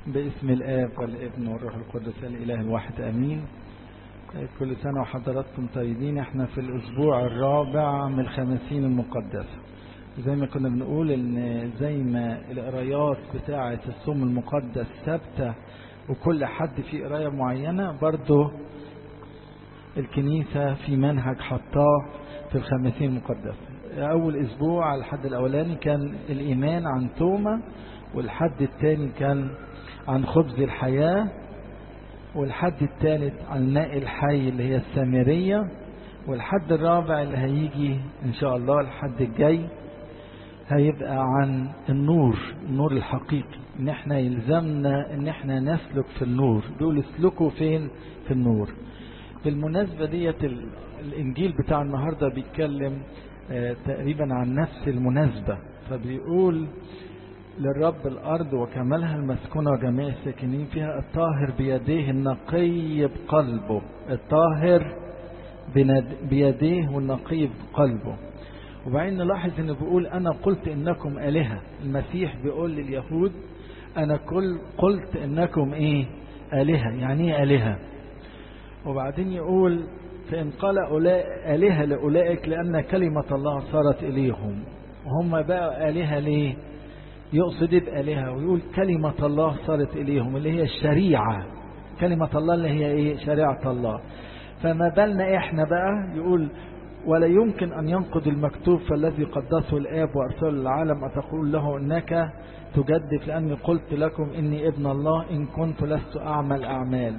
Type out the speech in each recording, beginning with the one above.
باسم الآب والابن والروح القدس الإله الواحد أمين كل سنة وحضراتكم طيبين احنا في الأسبوع الرابع من الخمسين المقدسة زي ما كنا بنقول ان زي ما القرايات بتاعة الصوم المقدس ثابتة وكل حد في قراية معينة برضه الكنيسة في منهج حطاه في الخمسين المقدسة أول أسبوع الحد الأولاني كان الإيمان عن توما والحد الثاني كان عن خبز الحياة والحد الثالث عن ماء الحي اللي هي السامرية والحد الرابع اللي هيجي إن شاء الله الحد الجاي هيبقى عن النور النور الحقيقي ان احنا يلزمنا ان احنا نسلك في النور بيقول اسلكوا فين في النور بالمناسبة ديت الانجيل بتاع النهاردة بيتكلم آه تقريبا عن نفس المناسبة فبيقول للرب الأرض وكملها المسكونة وجميع الساكنين فيها الطاهر بيديه النقي بقلبه الطاهر بيديه والنقي بقلبه وبعدين نلاحظ انه بيقول انا قلت انكم الهه المسيح بيقول لليهود انا كل قلت انكم ايه الهه يعني ايه الهه وبعدين يقول فان قال الهه لاولئك لان كلمه الله صارت اليهم وهم بقى الهه ليه يقصد بآلهة ويقول كلمة الله صارت إليهم اللي هي الشريعة كلمة الله اللي هي إيه شريعة الله فما بالنا إحنا بقى يقول ولا يمكن أن ينقض المكتوب فالذي قدسه الآب وأرسله للعالم أتقول له إنك تجدف لأني قلت لكم إني ابن الله إن كنت لست أعمل أعمال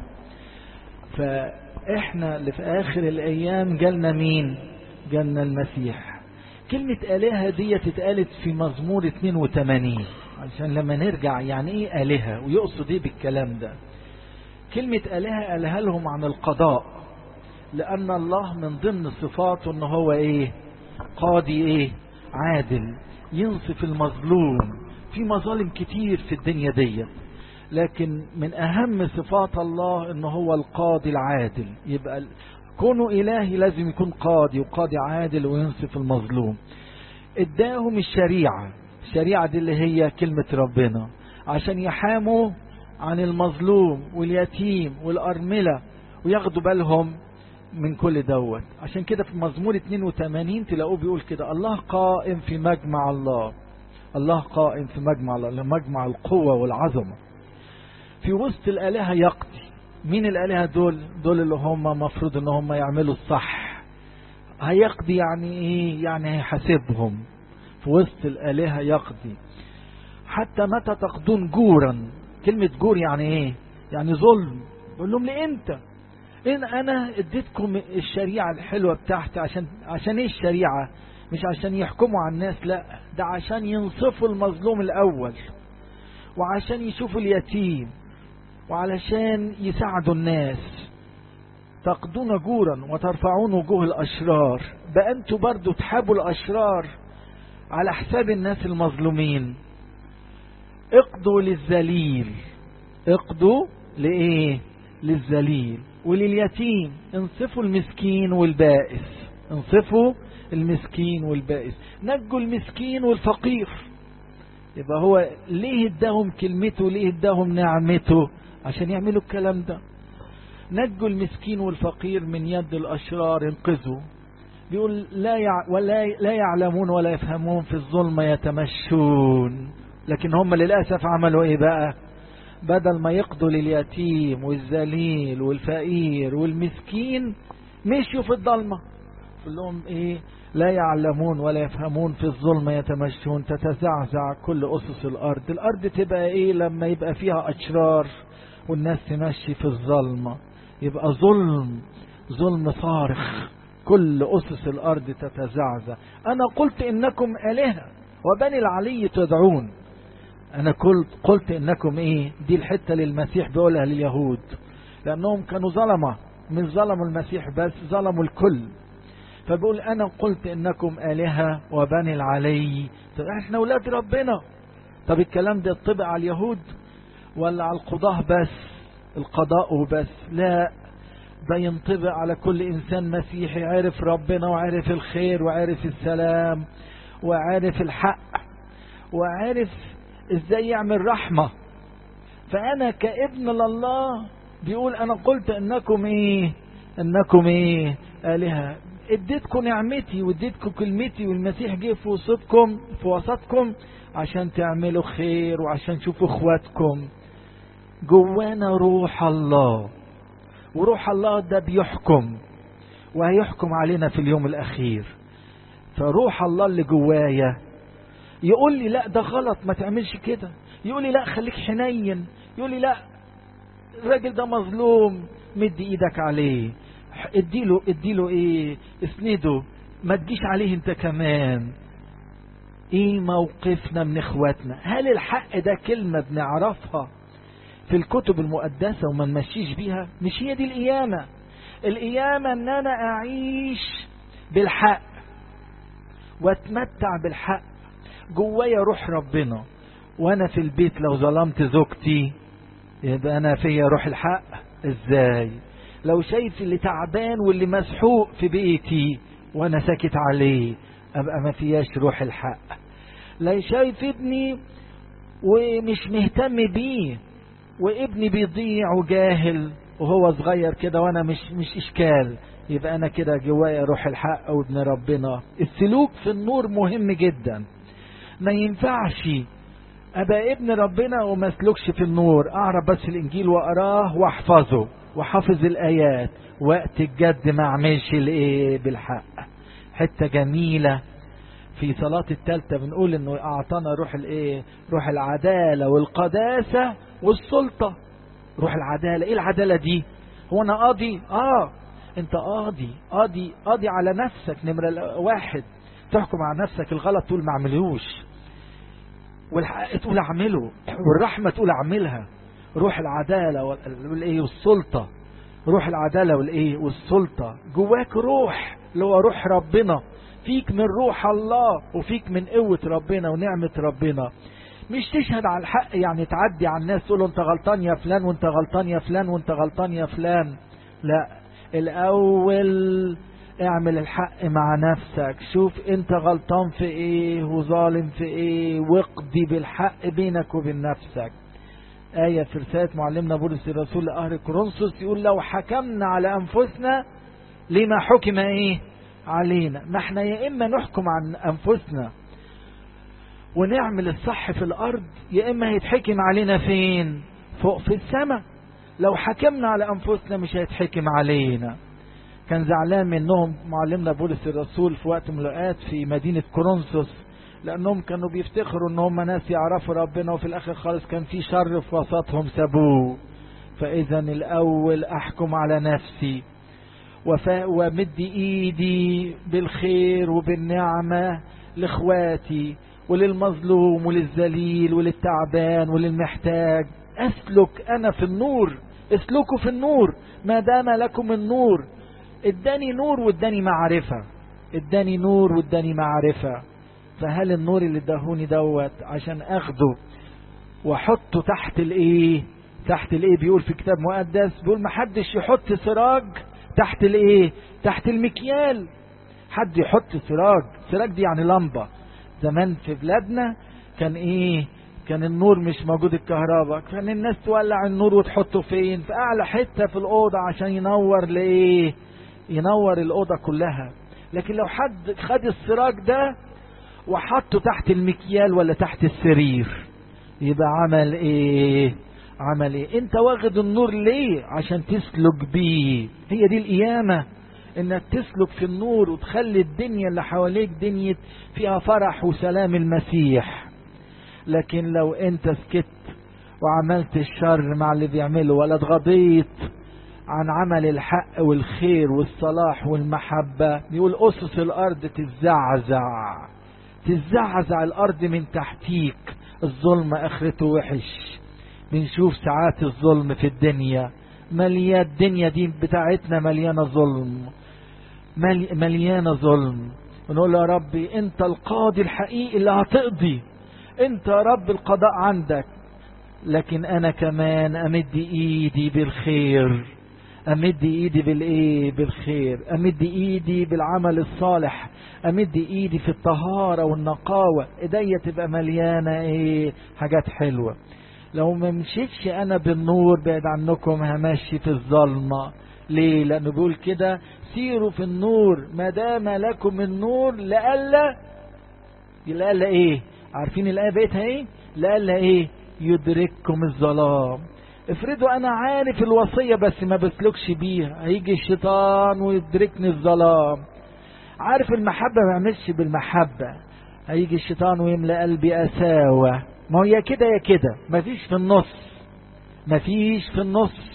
فإحنا اللي في آخر الأيام جالنا مين جالنا المسيح كلمة آلهة دي اتقالت في مزمور 82 عشان لما نرجع يعني ايه آلهة ويقصد ايه بالكلام ده كلمة آلهة قالها لهم عن القضاء لأن الله من ضمن صفاته ان هو ايه قاضي ايه عادل ينصف المظلوم في مظالم كتير في الدنيا دي لكن من أهم صفات الله ان هو القاضي العادل يبقى كونه إلهي لازم يكون قاضي وقاضي عادل وينصف المظلوم اداهم الشريعة الشريعة دي اللي هي كلمة ربنا عشان يحاموا عن المظلوم واليتيم والأرملة وياخدوا بالهم من كل دوت عشان كده في مزمور 82 تلاقوه بيقول كده الله قائم في مجمع الله الله قائم في مجمع الله مجمع القوة والعظمة في وسط الآلهة يقضي مين الآلهة دول دول اللي هم مفروض ان هم يعملوا الصح هيقضي يعني ايه يعني هيحاسبهم في وسط الآلهة يقضي حتى متى تقضون جورا كلمة جور يعني ايه يعني ظلم يقول لهم ليه انت ان انا اديتكم الشريعة الحلوة بتاعتي عشان عشان ايه الشريعة مش عشان يحكموا على الناس لا ده عشان ينصفوا المظلوم الاول وعشان يشوفوا اليتيم وعلشان يساعدوا الناس تقضون جورا وترفعون وجوه الأشرار بقى انتوا برضو تحابوا الأشرار على حساب الناس المظلومين اقضوا للذليل اقضوا لإيه للذليل ولليتيم انصفوا المسكين والبائس انصفوا المسكين والبائس نجوا المسكين والفقير يبقى هو ليه اداهم كلمته ليه اداهم نعمته عشان يعملوا الكلام ده نجوا المسكين والفقير من يد الأشرار انقذوا بيقول لا يع... ولا لا يعلمون ولا يفهمون في الظلم يتمشون لكن هم للأسف عملوا ايه بقى بدل ما يقضوا لليتيم والذليل والفقير والمسكين مشيوا في الضلمة قل لهم ايه لا يعلمون ولا يفهمون في الظلم يتمشون تتزعزع كل أسس الأرض الأرض تبقى ايه لما يبقى فيها أشرار والناس تمشي في الظلمة يبقى ظلم ظلم صارخ كل أسس الأرض تتزعزع أنا قلت إنكم آلهة وبني العلي تدعون أنا قلت, قلت إنكم إيه دي الحتة للمسيح بيقولها لليهود لأنهم كانوا ظلمة مش ظلموا المسيح بس ظلموا الكل فبيقول أنا قلت إنكم آلهة وبني العلي طب إحنا أولاد ربنا طب الكلام ده يطبق على اليهود ولا على القضاة بس القضاء وبس لا ده ينطبق على كل إنسان مسيحي عرف ربنا وعرف الخير وعرف السلام وعرف الحق وعرف ازاي يعمل رحمة فانا كابن لله بيقول انا قلت انكم ايه انكم ايه الهه اديتكم نعمتي واديتكم كلمتي والمسيح جه في وسطكم في وسطكم عشان تعملوا خير وعشان تشوفوا اخواتكم جوانا روح الله وروح الله ده بيحكم وهيحكم علينا في اليوم الاخير فروح الله اللي جوايا يقول لي لا ده غلط ما تعملش كده يقول لي لا خليك حنين يقول لي لا الراجل ده مظلوم مد ايدك عليه اديله اديله ايه اسنده ما تجيش عليه انت كمان ايه موقفنا من اخواتنا هل الحق ده كلمة بنعرفها في الكتب المقدسة وما نمشيش بيها مش هي دي القيامة القيامة ان انا اعيش بالحق واتمتع بالحق جوايا روح ربنا وانا في البيت لو ظلمت زوجتي يبقى انا فيا روح الحق ازاي لو شايف اللي تعبان واللي مسحوق في بيتي وانا ساكت عليه ابقى ما فياش روح الحق لا شايف ابني ومش مهتم بيه وابني بيضيع وجاهل وهو صغير كده وانا مش مش اشكال يبقى انا كده جوايا روح الحق وابن ربنا السلوك في النور مهم جدا ما ينفعش ابقى ابن ربنا وما اسلكش في النور اعرف بس الانجيل واقراه واحفظه وحافظ الايات وقت الجد ما اعملش الايه بالحق حته جميله في صلاة التالتة بنقول انه اعطانا روح الايه روح العدالة والقداسة والسلطة روح العدالة ايه العدالة دي هو انا قاضي اه انت قاضي قاضي قاضي على نفسك نمرة واحد تحكم على نفسك الغلط تقول ما اعملوش والحق تقول اعمله والرحمة تقول اعملها روح العدالة والايه والسلطة روح العدالة والايه والسلطة جواك روح اللي هو روح ربنا فيك من روح الله وفيك من قوة ربنا ونعمة ربنا مش تشهد على الحق يعني تعدي على الناس تقول انت غلطان يا فلان وانت غلطان يا فلان وانت غلطان يا فلان لا الاول اعمل الحق مع نفسك شوف انت غلطان في ايه وظالم في ايه واقضي بالحق بينك وبين نفسك آية في رسالة معلمنا بولس الرسول لأهل كورنثوس يقول لو حكمنا على أنفسنا لما حكم إيه علينا ما احنا يا إما نحكم عن أنفسنا ونعمل الصح في الأرض يا إما هيتحكم علينا فين فوق في السماء لو حكمنا على أنفسنا مش هيتحكم علينا كان زعلان منهم معلمنا بولس الرسول في وقت من الأوقات في مدينة كورنثوس لأنهم كانوا بيفتخروا إن هم ناس يعرفوا ربنا وفي الآخر خالص كان في شر في وسطهم سابوه فإذا الأول أحكم على نفسي وفا ومد إيدي بالخير وبالنعمة لإخواتي وللمظلوم وللذليل وللتعبان وللمحتاج أسلك أنا في النور اسلكوا في النور ما دام لكم النور اداني نور واداني معرفة اداني نور واداني معرفة فهل النور اللي اداهوني دوت عشان اخده واحطه تحت الايه تحت الايه بيقول في كتاب مقدس بيقول ما حدش يحط سراج تحت الايه تحت المكيال حد يحط سراج سراج دي يعني لمبة زمان في بلادنا كان ايه كان النور مش موجود الكهرباء كان الناس تولع النور وتحطه فين في اعلى حتة في الاوضة عشان ينور لايه ينور الاوضة كلها لكن لو حد خد السراج ده وحطه تحت المكيال ولا تحت السرير يبقى عمل ايه عمل ايه انت واخد النور ليه عشان تسلك بيه هي دي القيامة انك تسلك في النور وتخلي الدنيا اللي حواليك دنيا فيها فرح وسلام المسيح لكن لو انت سكت وعملت الشر مع اللي بيعمله ولا اتغضيت عن عمل الحق والخير والصلاح والمحبة يقول أسس الأرض تزعزع تزعزع الأرض من تحتيك الظلم آخرته وحش بنشوف ساعات الظلم في الدنيا مليان الدنيا دي بتاعتنا مليانة ظلم مليانة ظلم ونقول يا ربي انت القاضي الحقيقي اللي هتقضي انت يا رب القضاء عندك لكن انا كمان امد ايدي بالخير امد ايدي بالايه بالخير امد ايدي بالعمل الصالح امد ايدي في الطهارة والنقاوة ايديا تبقى مليانة ايه حاجات حلوة لو ما مشيتش انا بالنور بعد عنكم همشي في الظلمة ليه لانه بيقول كده سيروا في النور ما دام لكم النور لألا لألا ايه عارفين الآية بقيتها ايه لألا ايه يدرككم الظلام افرضوا انا عارف الوصية بس ما بسلكش بيها هيجي الشيطان ويدركني الظلام عارف المحبة ما يعملش بالمحبة هيجي الشيطان ويملأ قلبي قساوة ما هو يا كده يا كده مفيش في النص مفيش في النص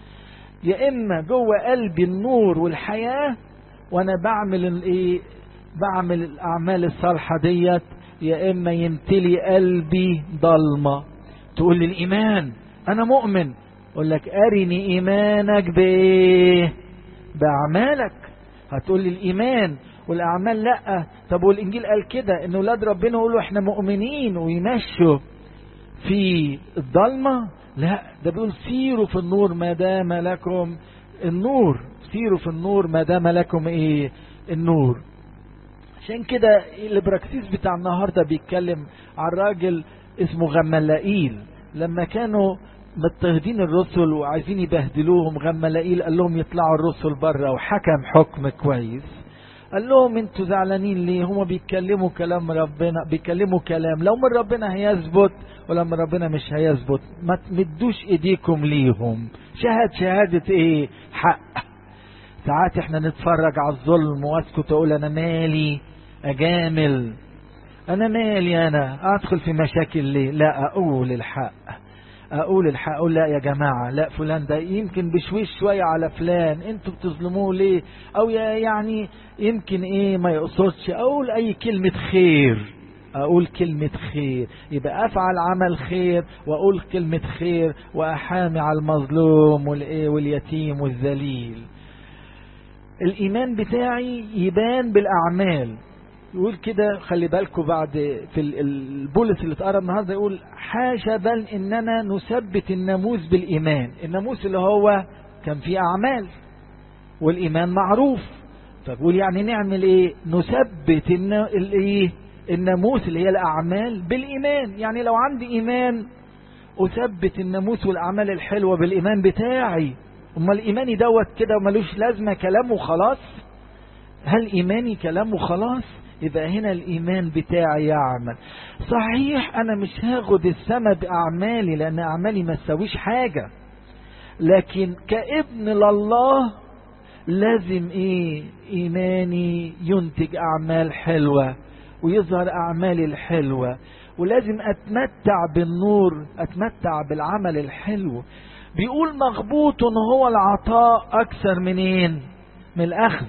يا اما جوه قلبي النور والحياة وانا بعمل الايه بعمل الاعمال الصالحة ديت يا اما يمتلي قلبي ضلمة تقول لي الايمان انا مؤمن اقول لك ارني ايمانك بايه باعمالك هتقول لي الايمان والاعمال لا طب والانجيل قال كده ان اولاد ربنا يقولوا احنا مؤمنين ويمشوا في الضلمه لا ده بيقول سيروا في النور ما دام لكم النور سيروا في النور ما دام لكم ايه النور عشان كده البراكسيس بتاع النهارده بيتكلم عن راجل اسمه غملائيل لما كانوا مضطهدين الرسل وعايزين يبهدلوهم غملائيل قال لهم يطلعوا الرسل بره وحكم حكم كويس قال لهم انتوا زعلانين ليه هما بيتكلموا كلام ربنا بيتكلموا كلام لو من ربنا هيثبت ولو من ربنا مش هيثبت ما تمدوش ايديكم ليهم شهد شهادة ايه حق ساعات احنا نتفرج على الظلم واسكت اقول انا مالي اجامل انا مالي انا ادخل في مشاكل ليه لا اقول الحق اقول الحق اقول لا يا جماعة لا فلان ده يمكن بشويش شوية على فلان انتوا بتظلموه ليه او يعني يمكن ايه ما يقصدش اقول اي كلمة خير اقول كلمة خير يبقى افعل عمل خير واقول كلمة خير واحامي على المظلوم والايه واليتيم والذليل الايمان بتاعي يبان بالاعمال يقول كده خلي بالكم بعد في البولس اللي اتقرا النهارده يقول حاشا بل اننا نثبت الناموس بالايمان الناموس اللي هو كان فيه اعمال والايمان معروف فبقول يعني نعمل ايه نثبت الايه الناموس اللي هي الاعمال بالايمان يعني لو عندي ايمان اثبت الناموس والاعمال الحلوه بالايمان بتاعي امال ايماني دوت كده ملوش لازمه كلامه خلاص هل ايماني كلامه خلاص يبقى هنا الإيمان بتاعي يعمل صحيح أنا مش هاخد السما بأعمالي لأن أعمالي ما تساويش حاجة لكن كابن لله لازم إيه إيماني ينتج أعمال حلوة ويظهر أعمالي الحلوة ولازم أتمتع بالنور أتمتع بالعمل الحلو بيقول مغبوط هو العطاء أكثر منين من الأخذ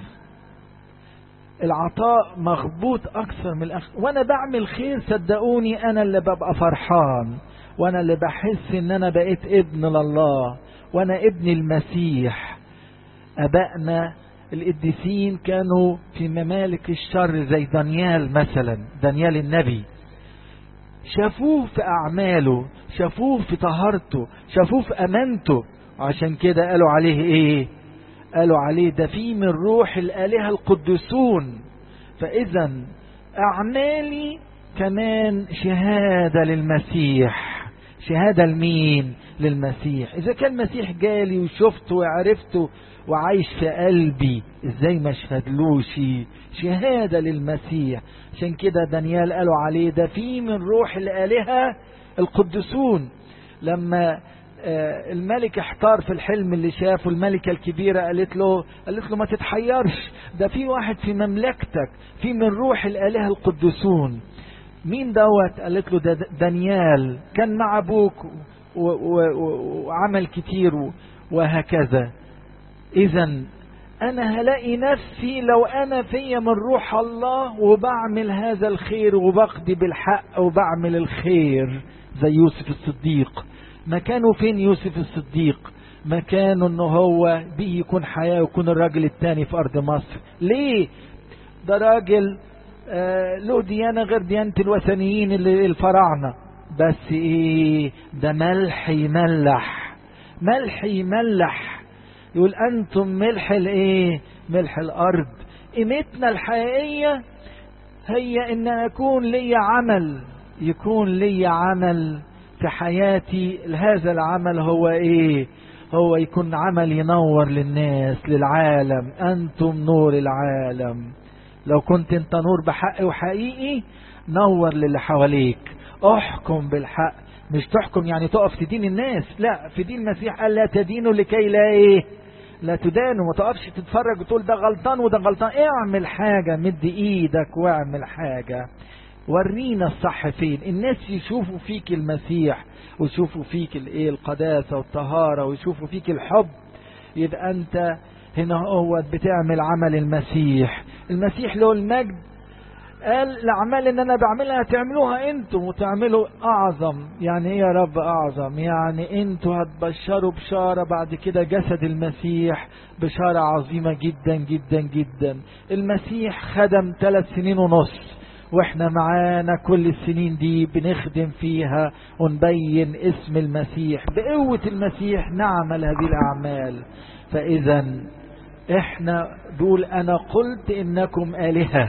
العطاء مغبوط اكثر من الاخ وانا بعمل خير صدقوني انا اللي ببقى فرحان وانا اللي بحس ان انا بقيت ابن لله وانا ابن المسيح ابائنا القديسين كانوا في ممالك الشر زي دانيال مثلا دانيال النبي شافوه في اعماله شافوه في طهارته شافوه في امانته عشان كده قالوا عليه ايه قالوا عليه ده في من روح الآلهة القدسون فإذا أعمالي كمان شهادة للمسيح شهادة لمين للمسيح إذا كان المسيح جالي وشفته وعرفته وعايش في قلبي ازاي ما اشهدلوش شهادة للمسيح عشان كده دانيال قالوا عليه ده في من روح الآلهة القدسون لما الملك احتار في الحلم اللي شافه الملكة الكبيرة قالت له قالت له ما تتحيرش ده في واحد في مملكتك في من روح الآلهة القدسون مين دوت قالت له ده دانيال كان مع ابوك وعمل كتير وهكذا اذا انا هلاقي نفسي لو انا فيا من روح الله وبعمل هذا الخير وبقضي بالحق وبعمل الخير زي يوسف الصديق مكانه فين يوسف الصديق مكانه ان هو بيه يكون حياة ويكون الراجل التاني في ارض مصر ليه ده راجل آه له ديانة غير ديانة الوثنيين اللي الفراعنة بس ايه ده ملح يملح ملح يملح يقول انتم ملح الايه ملح الارض قيمتنا الحقيقية هي ان اكون لي عمل يكون لي عمل في حياتي هذا العمل هو ايه هو يكون عمل ينور للناس للعالم انتم نور العالم لو كنت انت نور بحق وحقيقي نور للي حواليك احكم بالحق مش تحكم يعني تقف تدين الناس لا في دين المسيح قال لا تدينوا لكي لا ايه لا تدانوا ما تقفش تتفرج وتقول ده غلطان وده غلطان اعمل حاجة مد ايدك واعمل حاجة ورينا الصح فين الناس يشوفوا فيك المسيح ويشوفوا فيك الايه القداسة والطهارة ويشوفوا فيك الحب يبقى انت هنا هو بتعمل عمل المسيح المسيح له المجد قال الاعمال اللي انا بعملها تعملوها انتم وتعملوا اعظم يعني ايه يا رب اعظم يعني انتوا هتبشروا بشارة بعد كده جسد المسيح بشارة عظيمة جدا جدا جدا المسيح خدم ثلاث سنين ونص واحنا معانا كل السنين دي بنخدم فيها ونبين اسم المسيح بقوة المسيح نعمل هذه الاعمال فاذا احنا بيقول انا قلت انكم الهه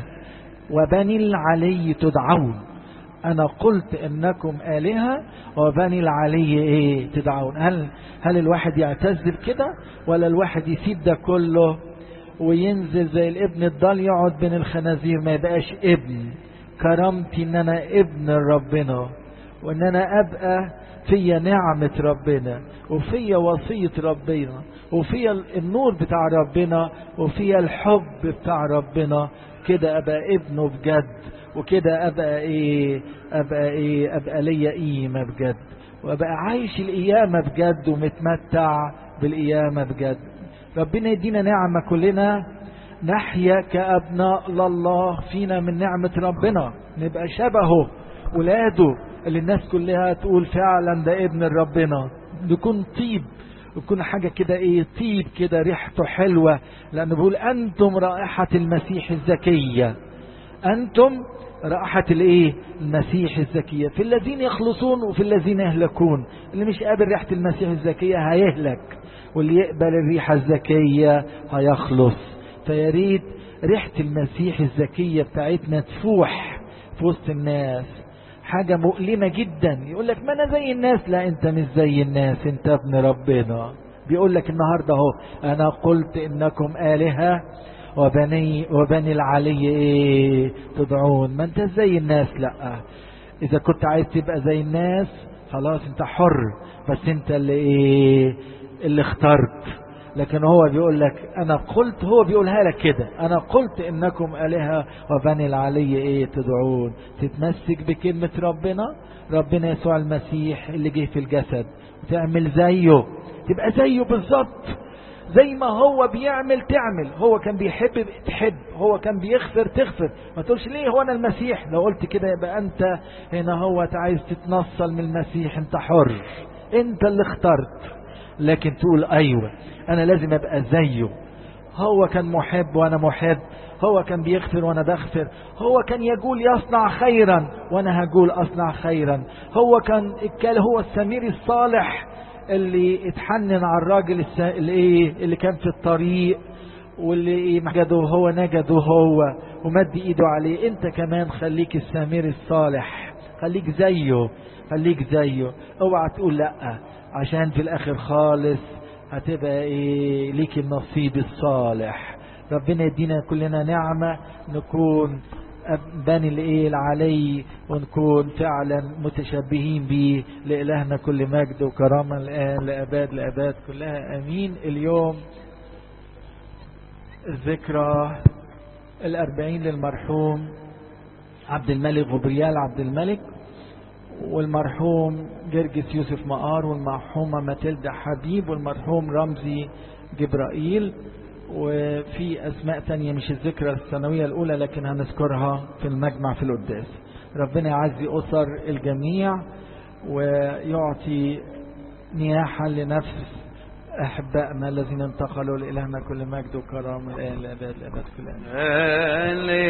وبني العلي تدعون انا قلت انكم الهه وبني العلي ايه تدعون هل هل الواحد يعتز بكده ولا الواحد يسيب ده كله وينزل زي الابن الضال يقعد بين الخنازير ما يبقاش ابن كرامتي ان انا ابن ربنا وان انا ابقى فيا نعمة ربنا وفيا وصية ربنا وفيا النور بتاع ربنا وفيا الحب بتاع ربنا كده ابقى ابنه بجد وكده ابقى ايه ابقى ايه ابقى ليا قيمه بجد وابقى عايش القيامه بجد ومتمتع بالقيامه بجد ربنا يدينا نعمه كلنا نحيا كابناء لله فينا من نعمه ربنا نبقى شبهه ولاده اللي الناس كلها تقول فعلا ده ابن ربنا نكون طيب يكون حاجة كده ايه طيب كده ريحته حلوة لأنه بيقول أنتم رائحة المسيح الزكية أنتم رائحة الايه المسيح الزكية في الذين يخلصون وفي الذين يهلكون اللي مش قابل ريحة المسيح الزكية هيهلك واللي يقبل الريحة الزكية هيخلص فيا ريت ريحة المسيح الزكية بتاعتنا تفوح في وسط الناس حاجة مؤلمة جدا يقول لك ما أنا زي الناس لا أنت مش زي الناس أنت ابن ربنا بيقول لك النهاردة اهو أنا قلت إنكم آلهة وبني وبني العلي إيه تدعون ما أنت زي الناس لا إذا كنت عايز تبقى زي الناس خلاص أنت حر بس أنت اللي إيه اللي اخترت لكن هو بيقول لك انا قلت هو بيقولها لك كده انا قلت انكم الهه وبني العلي ايه تدعون تتمسك بكلمه ربنا ربنا يسوع المسيح اللي جه في الجسد وتعمل زيه تبقى زيه بالظبط زي ما هو بيعمل تعمل هو كان بيحب تحب هو كان بيغفر تغفر ما تقولش ليه هو انا المسيح لو قلت كده يبقى انت هنا هو عايز تتنصل من المسيح انت حر انت اللي اخترت لكن تقول ايوه انا لازم ابقى زيه هو كان محب وانا محب هو كان بيغفر وانا بغفر هو كان يقول يصنع خيرا وانا هقول اصنع خيرا هو كان كان هو السمير الصالح اللي اتحنن على الراجل الس... اللي ايه اللي كان في الطريق واللي ايه نجده هو نجده هو ومد ايده عليه انت كمان خليك السمير الصالح خليك زيه خليك زيه اوعى تقول لا عشان في الاخر خالص هتبقى ايه ليك النصيب الصالح ربنا يدينا كلنا نعمة نكون بني الايه العلي ونكون فعلا متشبهين به لإلهنا كل مجد وكرامة الآن لأباد لأباد كلها أمين اليوم الذكرى الأربعين للمرحوم عبد الملك غبريال عبد الملك والمرحوم جرجس يوسف مقار والمرحومة ماتيلدا حبيب والمرحوم رمزي جبرائيل وفي أسماء تانية مش الذكرى السنوية الأولى لكن هنذكرها في المجمع في القداس ربنا يعزي أسر الجميع ويعطي نياحة لنفس أحبائنا الذين انتقلوا لإلهنا كل مجد وكرامة الآن لأباد لأباد كل آن